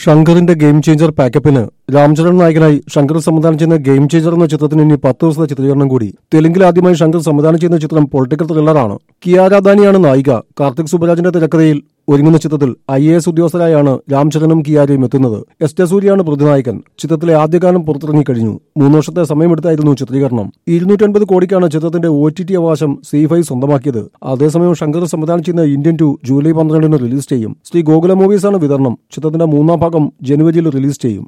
ശങ്കറിന്റെ game changer പാക്കപ്പിന് രാംചരൺ നായകനായി ശങ്കർ സംവിധാനം ചെയ്യുന്ന ഗെയിം ചേഞ്ചർ എന്ന ചിത്രത്തിന് ഇനി പത്ത് ദിവസത്തെ ചിത്രീകരണം കൂടി തെലുങ്കിൽ ആദ്യമായി ശങ്കർ സംവിധാനം ചെയ്യുന്ന ചിത്രം പൊളിറ്റിക്കൽ ത്രില്ലറാണ് കിയാരാദാനിയാണ് നായിക കാർത്തിക് സുബരാജിന്റെ തിരക്കഥയിൽ ഒരുങ്ങുന്ന ചിത്രത്തിൽ ഐ എ എസ് ഉദ്യോഗസ്ഥരായാണ് രാംചരനും കിയാരയും എത്തുന്നത് എസ് ടെ സൂര്യാണ് പ്രതിനായകൻ ചിത്രത്തിലെ ആദ്യഗാനം പുറത്തിറങ്ങിക്കഴിഞ്ഞു മൂന്ന് വർഷത്തെ സമയമെടുത്തായിരുന്നു ചിത്രീകരണം ഇരുന്നൂറ്റൻപത് കോടിക്കാണ് ചിത്രത്തിന്റെ ഒ ടി ടി അവകാശം സി ഫൈവ് സ്വന്തമാക്കിയത് അതേസമയം ശങ്കർ സംവിധാനം ചെയ്യുന്ന ഇന്ത്യൻ ടു ജൂലൈ പന്ത്രണ്ടിന് റിലീസ് ചെയ്യും ശ്രീ ഗോകുല മൂവീസാണ് വിതരണം ചിത്രത്തിന്റെ മൂന്നാം ഭാഗം ജനുവരിയിൽ റിലീസ് ചെയ്യും